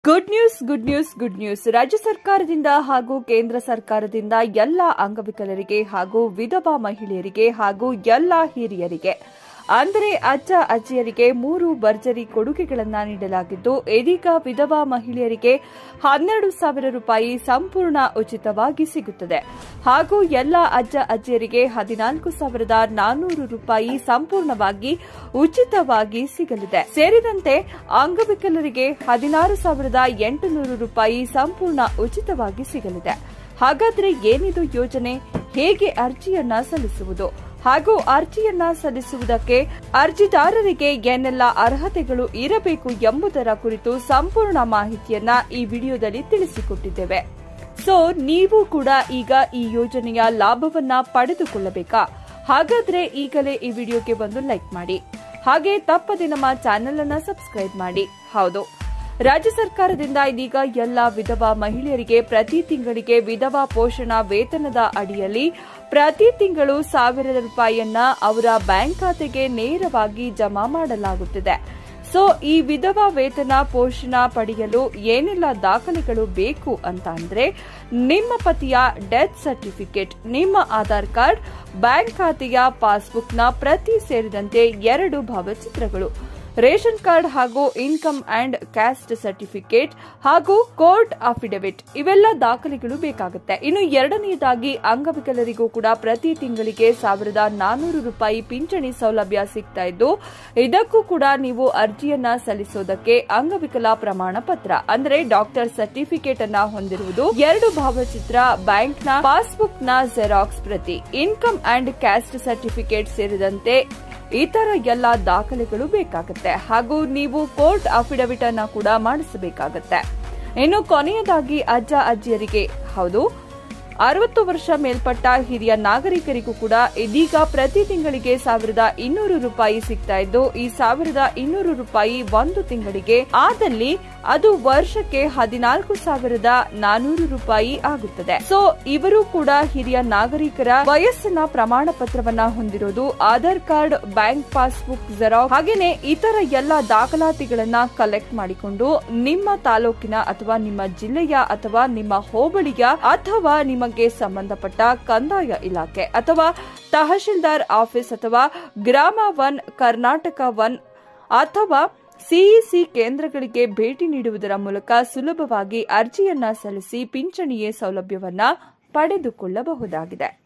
good news good news good news ರಾಜ್ಯ ಸರ್ಕಾರದಿಂದ ಹಾಗೂ ಕೇಂದ್ರ ಸರ್ಕಾರದಿಂದ ಎಲ್ಲ ಅಂಗವಿಕಲರಿಗೆ ಹಾಗೂ ವಿಧವಾ ಮಹಿಳೆಯರಿಗೆ ಹಾಗೂ ಎಲ್ಲ ಹಿರಿಯರಿಗೆ ಅಂದರೆ ಅಜ್ಜ ಅಜ್ಜಿಯರಿಗೆ ಮೂರು ಭರ್ಜರಿ ಕೊಡುಗೆಗಳನ್ನು ನೀಡಲಾಗಿದ್ದು ಇದೀಗ ವಿಧವಾ ಮಹಿಳೆಯರಿಗೆ ಹನ್ನೆರಡು ಸಾವಿರ ರೂಪಾಯಿ ಸಂಪೂರ್ಣ ಉಚಿತವಾಗಿ ಸಿಗುತ್ತದೆ ಹಾಗೂ ಎಲ್ಲ ಅಜ್ಜ ಅಜ್ಜಿಯರಿಗೆ ಹದಿನಾಲ್ಕು ಸಾವಿರದ ನಾನ್ನೂರು ರೂಪಾಯಿ ಸಂಪೂರ್ಣವಾಗಿ ಉಚಿತವಾಗಿ ಸಿಗಲಿದೆ ಸೇರಿದಂತೆ ಅಂಗವಿಕಲರಿಗೆ ಹದಿನಾರು ಸಾವಿರದ ಎಂಟುನೂರು ರೂಪಾಯಿ ಸಂಪೂರ್ಣ ಉಚಿತವಾಗಿ ಸಿಗಲಿದೆ ಹಾಗಾದ್ರೆ ಏನಿದು ಯೋಜನೆ ಹೇಗೆ ಅರ್ಜಿಯನ್ನ ಸಲ್ಲಿಸುವುದು ಹಾಗೂ ಅರ್ಜಿಯನ್ನ ಸಲ್ಲಿಸುವುದಕ್ಕೆ ಅರ್ಜಿದಾರರಿಗೆ ಏನೆಲ್ಲ ಅರ್ಹತೆಗಳು ಇರಬೇಕು ಎಂಬುದರ ಕುರಿತು ಸಂಪೂರ್ಣ ಮಾಹಿತಿಯನ್ನ ಈ ವಿಡಿಯೋದಲ್ಲಿ ತಿಳಿಸಿಕೊಟ್ಟಿದ್ದೇವೆ ಸೊ ನೀವು ಕೂಡ ಈಗ ಈ ಯೋಜನೆಯ ಲಾಭವನ್ನ ಪಡೆದುಕೊಳ್ಳಬೇಕಾ ಹಾಗಾದ್ರೆ ಈಗಲೇ ಈ ವಿಡಿಯೋಗೆ ಒಂದು ಲೈಕ್ ಮಾಡಿ ಹಾಗೆ ತಪ್ಪದೆ ನಮ್ಮ ಚಾನೆಲ್ ಅನ್ನ ಸಬ್ಸ್ಕ್ರೈಬ್ ಮಾಡಿ ಹೌದು ರಾಜ್ಯ ಸರ್ಕಾರದಿಂದ ಇದೀಗ ಎಲ್ಲ ವಿಧವಾ ಮಹಿಳೆಯರಿಗೆ ಪ್ರತಿ ತಿಂಗಳಿಗೆ ವಿಧವಾ ಪೋಷಣಾ ವೇತನದ ಅಡಿಯಲ್ಲಿ ಪ್ರತಿ ತಿಂಗಳು ಸಾವಿರ ರೂಪಾಯಿಯನ್ನ ಅವರ ಬ್ಯಾಂಕ್ ಖಾತೆಗೆ ನೇರವಾಗಿ ಜಮಾ ಮಾಡಲಾಗುತ್ತಿದೆ ಸೊ ಈ ವಿಧವಾ ವೇತನ ಪೋಷಣಾ ಪಡೆಯಲು ಏನೆಲ್ಲ ದಾಖಲೆಗಳು ಬೇಕು ಅಂತ ಅಂದ್ರೆ ನಿಮ್ಮ ಪತಿಯ ಡೆತ್ ಸರ್ಟಿಫಿಕೇಟ್ ನಿಮ್ಮ ಆಧಾರ್ ಕಾರ್ಡ್ ಬ್ಯಾಂಕ್ ಖಾತೆಯ ಪಾಸ್ಬುಕ್ನ ಪ್ರತಿ ಸೇರಿದಂತೆ ಎರಡು ಭಾವಚಿತ್ರಗಳು ರೇಷನ್ ಕಾರ್ಡ್ ಹಾಗೂ ಇನ್ಕಮ್ ಅಂಡ್ ಕ್ಯಾಸ್ಟ್ ಸರ್ಟಿಫಿಕೇಟ್ ಹಾಗೂ ಕೋರ್ಟ್ ಅಫಿಡವಿಟ್ ಇವೆಲ್ಲ ದಾಖಲೆಗಳು ಬೇಕಾಗುತ್ತೆ ಇನ್ನು ಎರಡನೆಯದಾಗಿ ಅಂಗವಿಕಲರಿಗೂ ಕೂಡ ಪ್ರತಿ ತಿಂಗಳಿಗೆ ಸಾವಿರದ ನಾನೂರು ರೂಪಾಯಿ ಪಿಂಚಣಿ ಸೌಲಭ್ಯ ಸಿಗ್ತಾ ಇದ್ದು ಇದಕ್ಕೂ ಕೂಡ ನೀವು ಅರ್ಜಿಯನ್ನ ಸಲ್ಲಿಸೋದಕ್ಕೆ ಅಂಗವಿಕಲ ಪ್ರಮಾಣ ಪತ್ರ ಅಂದ್ರೆ ಡಾಕ್ಟರ್ ಸರ್ಟಿಫಿಕೇಟ್ ಅನ್ನ ಹೊಂದಿರುವುದು ಎರಡು ಭಾವಚಿತ್ರ ಬ್ಯಾಂಕ್ನ ಪಾಸ್ಬುಕ್ನ ಜೆರಾಕ್ಸ್ ಪ್ರತಿ ಇನ್ಕಮ್ ಅಂಡ್ ಕ್ಯಾಸ್ಟ್ ಸರ್ಟಿಫಿಕೇಟ್ ಸೇರಿದಂತೆ ಇತರ ಎಲ್ಲ ದಾಖಲೆಗಳು ಬೇಕಾಗುತ್ತೆ ಹಾಗೂ ನೀವು ಕೋರ್ಟ್ ಅಫಿಡವಿಟ್ ಅನ್ನ ಕೂಡ ಮಾಡಿಸಬೇಕಾಗತ್ತೆ ಇನ್ನು ಕೊನೆಯದಾಗಿ ಅಜ್ಜ ಅಜ್ಜಿಯರಿಗೆ ಹೌದು ಅರವತ್ತು ವರ್ಷ ಮೇಲ್ಪಟ್ಟ ಹಿರಿಯ ನಾಗರಿಕರಿಗೂ ಕೂಡ ಇದೀಗ ಪ್ರತಿ ತಿಂಗಳಿಗೆ ಸಾವಿರದ ಇನ್ನೂರು ರೂಪಾಯಿ ಸಿಗ್ತಾ ಇದ್ದು ಈ ಸಾವಿರದ ಇನ್ನೂರು ರೂಪಾಯಿ ಒಂದು ತಿಂಗಳಿಗೆ ಆದಲ್ಲಿ ಅದು ವರ್ಷಕ್ಕೆ ಹದಿನಾಲ್ಕು ಸಾವಿರದ ನಾನೂರು ರೂಪಾಯಿ ಆಗುತ್ತದೆ ಸೊ ಇವರು ಕೂಡ ಹಿರಿಯ ನಾಗರಿಕರ ವಯಸ್ಸಿನ ಪ್ರಮಾಣ ಪತ್ರವನ್ನ ಹೊಂದಿರೋದು Aadhaar card bank passbook xerox ಹಾಗೇನೆ ಇತರ ಎಲ್ಲ ದಾಖಲಾತಿಗಳನ್ನ ಕಲೆಕ್ಟ್ ಮಾಡಿಕೊಂಡು ನಿಮ್ಮ ತಾಲೂಕಿನ ಅಥವಾ ನಿಮ್ಮ ಜಿಲ್ಲೆಯ ಅಥವಾ ನಿಮ್ಮ ಹೋಬಳಿಯ ಅಥವಾ ನಿಮಗೆ ಸಂಬಂಧಪಟ್ಟ ಕಂದಾಯ ಇಲಾಖೆ ಅಥವಾ ತಹಶೀಲ್ದಾರ್ ಆಫೀಸ್ ಅಥವಾ ಗ್ರಾಮ ಒನ್ ಕರ್ನಾಟಕ ಒನ್ ಅಥವಾ ಸಿಇಸಿ ಕೇಂದ್ರಗಳಿಗೆ ಭೇಟಿ ನೀಡುವುದರ ಮೂಲಕ ಸುಲಭವಾಗಿ ಅರ್ಜಿಯನ್ನ ಸಲ್ಲಿಸಿ ಪಿಂಚಣಿಯ ಸೌಲಭ್ಯವನ್ನ ಪಡೆದುಕೊಳ್ಳಬಹುದಾಗಿದೆ